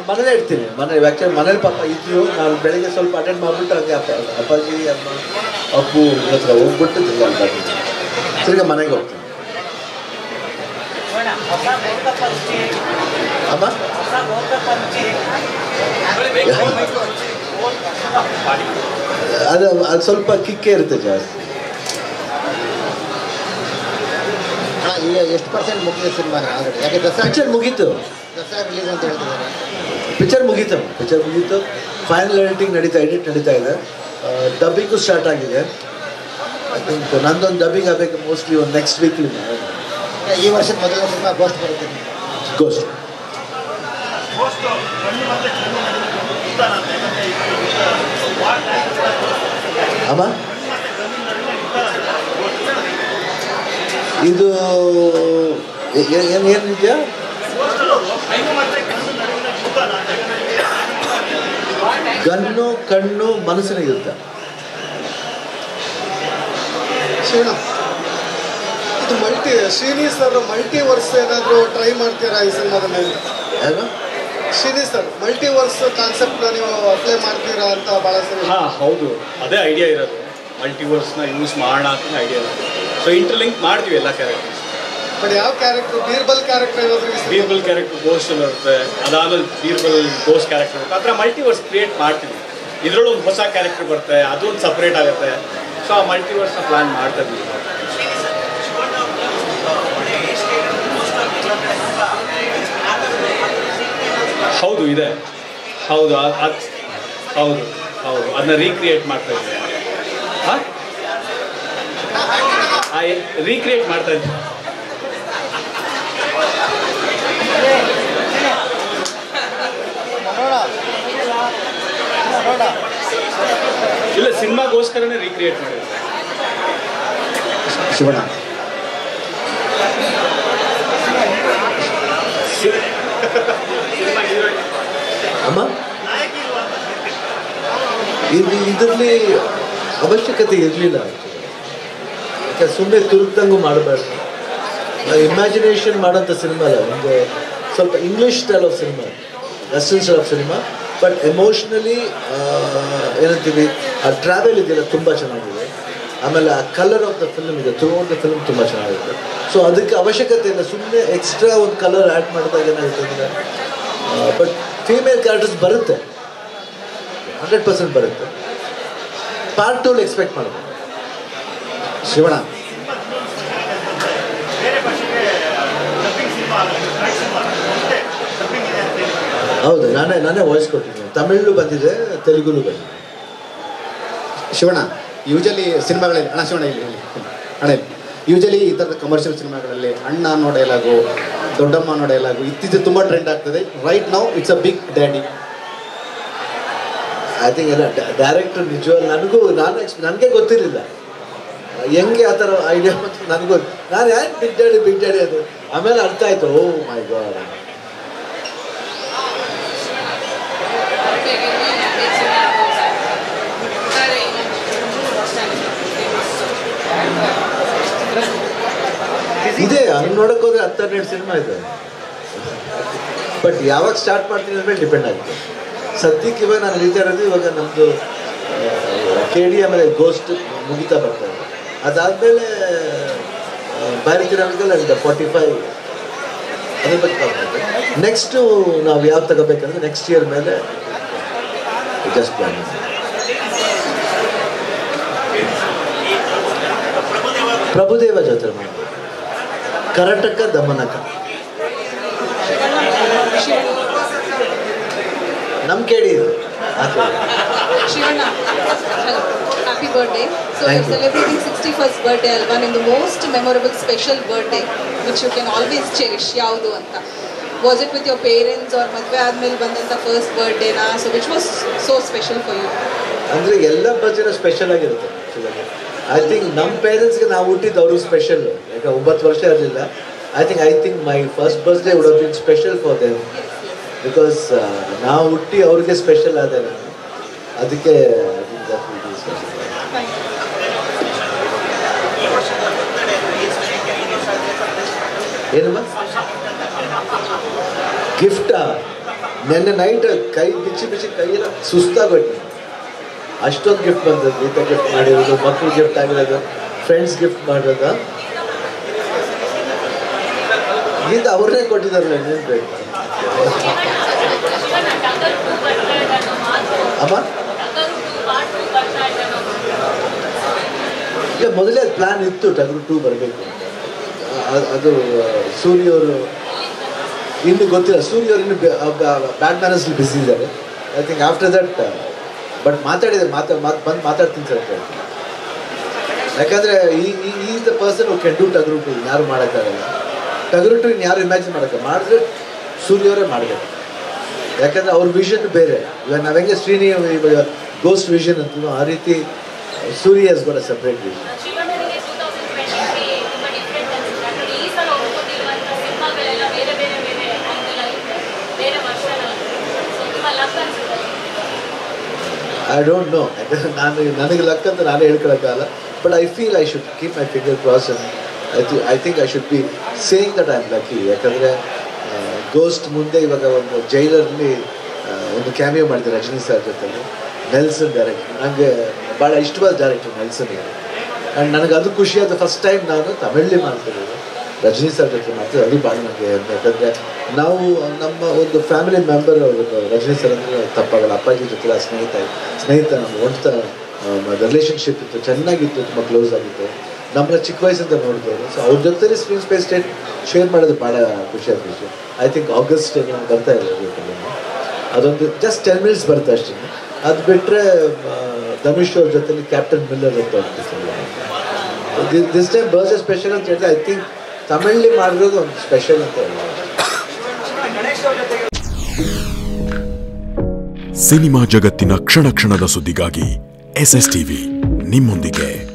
ಮನೇಲೇ ಇರ್ತೀನಿ ಮನೆ ಆ್ಯಕ್ಚುಲಿ ಮನೇಲಿ ಪಾಪ ಇದ್ರು ನಾನು ಬೆಳಿಗ್ಗೆ ಸ್ವಲ್ಪ ಅಟೆಂಡ್ ಮಾಡಿಬಿಟ್ಟು ಹಂಗೆ ಅಪ್ಪ ಅಪ್ಪಾಜಿ ಅಮ್ಮ ಅಪ್ಪು ಇವ್ರ ಹತ್ರ ಹೋಗ್ಬಿಟ್ಟು ತಿರ್ಗಾ ಅಲ್ಲಿ ಬರ್ತೀನಿ ತಿರ್ಗಾ ಮನೆಗೆ ಹೋಗ್ತೀನಿ ಅಮ್ಮ ಅದು ಅದು ಸ್ವಲ್ಪ ಕಿಕ್ಕೇ ಇರುತ್ತೆ ಜಾಸ್ತಿ ಅಣ್ಣ ಈಗ ಎಷ್ಟು ಪರ್ಸೆಂಟ್ ಮುಗಿದ ಸಿನಿಮಾ ಆಲ್ರೆಡಿ ಯಾಕೆ ದಸರಾ ಪಿಕ್ಚರ್ ಮುಗೀತು ದಸರಾ ರಿಲೀಸ್ ಅಂತ ಹೇಳ್ತಿದ್ದಾರೆ ಪಿಕ್ಚರ್ ಮುಗೀತು ಪಿಕ್ಚರ್ ಮುಗೀತು ಫೈನಲ್ ಎಡಿಟಿಂಗ್ ನಡೀತಾ ಎಡಿಟ್ ನಡೀತಾ ಇದೆ ಡಬ್ಬಿಂಗು ಸ್ಟಾರ್ಟ್ ಆಗಿದೆ ಐ ಥಿಂಕ್ ನಂದೊಂದು ಡಬ್ಬಿಂಗ್ ಆಗಬೇಕು ಮೋಸ್ಟ್ಲಿ ಒಂದು ನೆಕ್ಸ್ಟ್ ವೀಕ್ಲಿ ಈ ವರ್ಷದ ಮೊದಲ ಸಿನಿಮಾ ಗೋಸ್ಟ್ ಬರುತ್ತೆ ಗೋಸ್ಟ್ ಅಮ್ಮ ಇದು ಏನು ಏನಿದೆಯಾ ಗನ್ನು ಕಣ್ಣು ಮನಸ್ಸಿನ ಯುದ್ಧ ಶ್ರೀಣ ಇದು multi Srini sir multiverse ಏನಾದರೂ ಟ್ರೈ ಮಾಡ್ತೀರಾ ಈ ಸಿನಿಮಾದಲ್ಲಿ ಏನು ಶ್ರೀನಿ ಸರ್ ಮಲ್ಟಿ ವರ್ಸ್ ಕಾನ್ಸೆಪ್ಟ್ನ ನೀವು ಅಪ್ಲೈ ಮಾಡ್ತೀರಾ ಅಂತ ಭಾಳ ಸರಿ ಹಾಂ ಹೌದು ಅದೇ ಐಡಿಯಾ ಇರೋದು ಮಲ್ಟಿವರ್ಸ್ನ ಯೂಸ್ ಮಾಡೋಣ ಅಂತ ಐಡಿಯಾ ಇರೋದು ಸೊ ಇಂಟರ್ಲಿಂಕ್ ಮಾಡ್ತೀವಿ ಎಲ್ಲ ಕ್ಯಾರೆಕ್ಟರ್ಸ್ ಬಟ್ ಯಾವ ಕ್ಯಾರೆಕ್ಟರ್ ಬೀರ್ಬಲ್ ಕ್ಯಾರೆಕ್ಟರ್ ಏನಾದರೂ ಬೀರ್ಬಲ್ ಕ್ಯಾರೆಕ್ಟರ್ ಗೋಸ್ಟ್ ಬರುತ್ತೆ ಅದಾದ್ಮೇಲೆ ಬೀರ್ಬಲ್ ಗೋಸ್ಟ್ ಕ್ಯಾರೆಕ್ಟರ್ ಬರುತ್ತೆ ಆ ಥರ ಮಲ್ಟಿವರ್ಸ್ ಕ್ರಿಯೇಟ್ ಮಾಡ್ತೀವಿ ಇದರಲ್ಲೂ ಒಂದು ಹೊಸ ಕ್ಯಾರೆಕ್ಟರ್ ಬರುತ್ತೆ ಅದು ಒಂದು ಸಪ್ರೇಟ್ ಆಗುತ್ತೆ ಸೊ ಆ ಮಲ್ಟಿವರ್ಸ್ನ ಪ್ಲಾನ್ ಮಾಡ್ತಾ ಇದ್ದೀವಿ ಹೌದು ಇದೆ ಹೌದು ಅದ್- ಅದ್- ಹೌದು ಹೌದು ಅದನ್ನ ರೀಕ್ರಿಯೇಟ್ ಮಾಡ್ತಾ ಇದ್ದೀವಿ ಹಾಂ ರೀಕ್ರಿಯೇಟ್ ಮಾಡ್ತಾ ಇದ್ದೀವಿ ಇಲ್ಲ ಸಿನಿಮಾಗೋಸ್ಕರನೇ ರೀಕ್ರಿಯೇಟ್ ಮಾಡಿದ್ರು ಶಿವಣ್ಣ ಅಮ್ಮ ಇದು ಇದರಲ್ಲಿ ಅವಶ್ಯಕತೆ ಇರಲಿಲ್ಲ ಯಾಕೆ ಸುಮ್ಮನೆ ತುರುಕ್ದಂಗೂ ಮಾಡಬಾರ್ದು ಇಮ್ಯಾಜಿನೇಷನ್ ಮಾಡೋಂಥ ಸಿನಿಮಾ ಅಲ್ಲ ಒಂದು ಸ್ವಲ್ಪ English style of cinema western style of cinema but emotionally ಏನಂತೀವಿ ಆ ಟ್ರಾವೆಲ್ ಇದೆಯಲ್ಲ ತುಂಬ ಚೆನ್ನಾಗಿದೆ ಆಮೇಲೆ ಆ ಕಲರ್ ಆಫ್ ದ ಫಿಲ್ಮ್ ಇದೆ ಥ್ರೂ ದ ಫಿಲ್ಮ್ ತುಂಬ ಚೆನ್ನಾಗಿದೆ ಸೊ ಅದಕ್ಕೆ ಅವಶ್ಯಕತೆ ಇಲ್ಲ ಸುಮ್ಮನೆ ಎಕ್ಸ್ಟ್ರಾ ಒಂದು ಕಲರ್ ಆ್ಯಡ್ ಮಾಡಿದಾಗ ಏನಾಗುತ್ತೆ ಅಂದರೆ ಬಟ್ ಫೀಮೇಲ್ ಕ್ಯಾರೆಕ್ಟರ್ಸ್ ಬರುತ್ತೆ ಹಂಡ್ರೆಡ್ ಪರ್ಸೆಂಟ್ ಬರುತ್ತೆ ಪಾರ್ಟ್ ಟೂಲ್ ಎಕ್ಸ್ಪೆಕ್ಟ್ ಮಾಡಬೇಕು ಶಿವಣ್ಣ ಹೌದು ನಾನೇ ನಾನೇ ವಾಯ್ಸ್ ಕೊಟ್ಟಿದ್ದೀನಿ ತಮಿಳು ಬಂದಿದೆ ತೆಲುಗುಲು ಬಂದಿದೆ ಶಿವಣ್ಣ ಯೂಶಲಿ ಸಿನಿಮಾಗಳಲ್ಲಿ ಅಣ್ಣ ಶಿವಣ್ಣ ಇಲ್ಲಿ ಇಲ್ಲಿ. ಅಣ್ಣ ಯೂಶಲಿ ಈ ಥರದ ಕಮರ್ಷಿಯಲ್ ಸಿನಿಮಾಗಳಲ್ಲಿ ಅಣ್ಣ ಅನ್ನೋ ಡೈಲಾಗು ದೊಡ್ಡಮ್ಮ ಅನ್ನೋ ಡೈಲಾಗು ಇತ್ತೀಚೆಗೆ ತುಂಬ ಟ್ರೆಂಡ್ ಆಗ್ತದೆ right now it's a big daddy I think ಎಲ್ಲ ಡೈರೆಕ್ಟರ್ ನಿಜವಾಗ್ ನನಗೂ ನಾನು ಎಕ್ಸ್ ನನಗೆ ಗೊತ್ತಿರಲಿಲ್ಲ ಹೆಂಗೆ ಆ ಥರ ಐಡಿಯಾ ಮತ್ತು ನನಗೂ ನಾನು ಯಾಕೆ ಬಿಗ್ ಡ್ಯಾಡಿ ಬಿಗ್ ಡ್ಯಾಡಿ ಅದು ಆಮೇಲೆ ಅರ್ಥ ಆಯಿತು ಓ ಮೈ ಗಾಡ್ ಇದೆ ಹಂಗೆ ನೋಡಕ್ ಹೋದ್ರೆ ಹತ್ತು ಹನ್ನೆರಡು ಸಿನಿಮಾ ಇದೆ ಬಟ್ ಯಾವಾಗ ಸ್ಟಾರ್ಟ್ ಮಾಡ್ತೀನಿ ಅಂದ್ರೆ ಡಿಪೆಂಡ್ ಆಗುತ್ತೆ ಸದ್ಯಕ್ಕೆ ಇವಾಗ ನಾನು ನಡೀತಾ ಇರೋದು ಇವಾಗ ನಮ್ಮದು ಕೆ ಡಿ ಆಮೇಲೆ ಗೋಸ್ಟ್ ಮುಗಿತಾ ಬರ್ತಾ ಇದೆ ಅದಾದಮೇಲೆ ಬ್ಯಾರಿಜಿನಲ್ಗಲ್ ಅಂಡ್ ಫಾರ್ಟಿ ಫೈವ್ ಅದ್ರ ಬಗ್ಗೆ ಬರ್ತಾರೆ ನೆಕ್ಸ್ಟು ನಾವು ಯಾವ್ದು ತಗೋಬೇಕಂದ್ರೆ ನೆಕ್ಸ್ಟ್ ಇಯರ್ ಮೇಲೆ ಜಸ್ಟ್ ಪ್ಲಾನ್ ಪ್ರಭುದೇವ ಜೊತೆ ಮಾಡಿ ಕರಟಕ ದಮನಕ ನಮ್ಮ ಕೇಳಿ ಇದು ಆ ಕೇಳಿ. Shivana, hello. Happy birthday. So Thank you're you. celebrating 61st birthday, Alvan, in the most memorable special birthday, which you can always cherish. ಯಾವುದು ಅಂತ Was it with your parents or ಮದುವೆ ಆದ್ಮೇಲೆ ಬಂದಂಥ ಫಸ್ಟ್ ಬರ್ಡೇನಾ so which was so special for you ಅಂದರೆ ಎಲ್ಲ ಬರ್ತ್ಡೇನೂ special ಆಗಿರುತ್ತೆ ಐ ಥಿಂಕ್ ನಮ್ಮ ಪೇರೆಂಟ್ಸ್ಗೆ ನಾವು ಹುಟ್ಟಿದ್ದು ಅವರು ಸ್ಪೆಷಲ್ ಯಾಕೆ ಒಂಬತ್ತು ವರ್ಷ ಇರಲಿಲ್ಲ I think I think my first birthday would been special for them because ನಾವು ಹುಟ್ಟಿ ಅವ್ರಿಗೆ ಸ್ಪೆಷಲ್ ಆದೆ ನಾನು ಅದಕ್ಕೆ I think that will be special. ಏನಮ್ಮ ಗಿಫ್ಟಾ ನೆನ್ನೆ ನೈಟ್ ಕೈ ಬಿಚ್ಚಿ ಬಿಚ್ಚಿ ಕೈಯೆಲ್ಲ ಸುಸ್ತಾಗೋಯ್ತು ಅಷ್ಟೊಂದು ಗಿಫ್ಟ್ ಬಂದದ್ದು ಗೀತಾ ಗಿಫ್ಟ್ ಮಾಡಿರೋದು ಮಕ್ಳು ಗಿಫ್ಟ್ ಆಗಿರೋದು ಫ್ರೆಂಡ್ಸ್ ಗಿಫ್ಟ್ ಮಾಡೋದು ಗೀತಾ ಅವ್ರನ್ನೇ ಕೊಟ್ಟಿದ್ದಾರಲ್ಲ ಇನ್ನೇನು ಬೇಕು ಅಮ್ಮ ಇಲ್ಲ ಮೊದಲೇ ಪ್ಲಾನ್ ಇತ್ತು ಟಗರು ಟೂ ಬರಬೇಕು ಅದು ಸೂರ್ಯ ಅವರು ಇನ್ನು ಗೊತ್ತಿಲ್ಲ ಸೂರ್ಯ ಅವರು ಇನ್ನು ಬ್ಯಾಡ್ ಮ್ಯಾನರ್ಸ್ಲಿ ಬಿಸಿ ಇದ್ದಾರೆ I think after that but ಮಾತಾಡಿದ್ದಾರೆ ಮಾತಾ ಮಾತು ಬಂದು ಮಾತಾಡ್ತೀನಿ ಸರ್ ಅಂತ ಹೇಳ್ತೀನಿ. ಯಾಕಂದರೆ ಈ ಈ the person who can do Tagaru to ಯಾರು ಮಾಡೋಕ್ಕಾಗಲ್ಲ ಟಗರು ಟು ಇನ್ನು ಯಾರು ಇಮ್ಯಾಜಿನ್ ಮಾಡೋಕ್ಕೆ ಮಾಡಿದ್ರೆ ಸೂರ್ಯ ಅವರೇ ಮಾಡಬೇಕು ಯಾಕಂದರೆ ಅವ್ರ ವಿಷನ್ ಬೇರೆ ಇವಾಗ ನಾವು ಹೆಂಗೆ ಶ್ರೀನಿ ಇವಾಗ ಗೋಸ್ಟ್ ವಿಷನ್ ಅಂತೀವೋ ಆ ರೀತಿ Surya has got a separate vision ಶಿವಣ್ಣನಿಗೆ ಟೂ ತೌಸಂಡ್ ಟ್ವೆಂಟಿ ತುಂಬ ಡಿಫ್ರೆಂಟ್ ಅನ್ಸುತ್ತೆ ಯಾಕಂದ್ರೆ ಈ ಸಲ ಒಪ್ಕೊಂಡಿರುವಂಥ ಸಿನಿಮಾಗಳೆಲ್ಲ ಬೇರೆ ಬೇರೆ ಬೇರೆ ಆ್ಯಂಗಲ್ ಆಗಿದೆ ಬೇರೆ ವರ್ಷನ್ ಸೊ ತುಂಬ ಲಕ್ ಅನ್ಸುತ್ತೆ ಐ ಡೋಂಟ್ ನೋ ಯಾಕಂದ್ರೆ ನಾನು ನನಗೆ ಲಕ್ ಅಂತ ನಾನೇ ಹೇಳ್ಕೊಳಕ್ಕಾಗಲ್ಲ but I feel I should keep my finger cross I th I think I should be saying that I am lucky ಯಾಕಂದರೆ ಗೋಸ್ಟ್ ಮುಂದೆ ಇವಾಗ ಒಂದು ಜೈಲರ್ಲಿ ಒಂದು ಕ್ಯಾಮಿಯೋ ಮಾಡಿದೆ ರಜನಿ ಸರ್ ಜೊತೆಲಿ ನೆಲ್ಸನ್ ಡೈರೆಕ್ಟರ್ ನನಗೆ ಭಾಳ ಇಷ್ಟವಾದ ಡೈರೆಕ್ಟರ್ ನೆಲ್ಸನ್ಗೆ ಆ್ಯಂಡ್ ನನಗೆ ಅದು ಖುಷಿಯಾದ ಫಸ್ಟ್ ಟೈಮ್ ನಾನು ತಮಿಳಲ್ಲಿ ಮಾಡ್ತಿರೋದು ರಜನಿ ಸರ್ ಜೊತೆ ಮಾಡ್ತಿದ್ದೆ ಅದು ಭಾಳ ನನಗೆ ಹೆಮ್ಮೆ. ಯಾಕಂದರೆ ನಾವು ನಮ್ಮ ಒಂದು ಫ್ಯಾಮಿಲಿ ಮೆಂಬರ್ ರಜನಿ ಸರ್ ಅಂದರೆ ತಪ್ಪಾಗಲ್ಲ ಅಪ್ಪಾಜಿ ಜೊತೆ ಆ ಸ್ನೇಹಿತ ಸ್ನೇಹಿತ ನಮ್ಮ ಒಂಟ ರಿಲೇಷನ್ಶಿಪ್ ಇತ್ತು ಚೆನ್ನಾಗಿತ್ತು ತುಂಬ ಕ್ಲೋಸ್ ಆಗಿತ್ತು ನಮ್ಮನ್ನ ಚಿಕ್ಕ ವಯಸ್ಸಿಂದ ನೋಡ್ತಾರೆ ಸೊ ಅವ್ರ ಜೊತೆ ಸ್ಕ್ರೀನ್ ಸ್ಪೇಸ್ ಸ್ಟೇಟ್ ಶೇರ್ ಮಾಡೋದು ಭಾಳ ಖುಷಿಯಾದ ವಿಷಯ ಐ ಥಿಂಕ್ ಆಗಸ್ಟ್ ನಾನು ಬರ್ತಾ ಇಲ್ಲ ಅದೊಂದು ಜಸ್ಟ್ ಟೆನ್ ಮಿನಿಟ್ಸ್ ಬರುತ್ತೆ ಅಷ್ಟೇ ಅದು ಬಿಟ್ಟರೆ ಧನುಷ್ ಅವ್ರ ಜೊತೆಲಿ ಕ್ಯಾಪ್ಟನ್ ಮಿಲ್ಲರ್ ಅಂತ ಒಂದು ದಿಸ್ ಟೈಮ್ ಬರ್ಸ್ ಸ್ಪೆಷಲ್ ಅಂತ ಹೇಳಿದ್ರೆ ಐ ಥಿಂಕ್ ತಮಿಳಲ್ಲಿ ಮಾಡಿರೋದು ಒಂದು ಸ್ಪೆಷಲ್ ಅಂತ ಹೇಳಿ ಸಿನಿಮಾ ಜಗತ್ತಿನ ಕ್ಷಣ ಕ್ಷಣದ ಸುದ್ದಿಗಾಗಿ ಎಸ್ ಎಸ್ ಟಿವಿ ನಿಮ್ಮೊಂದಿಗೆ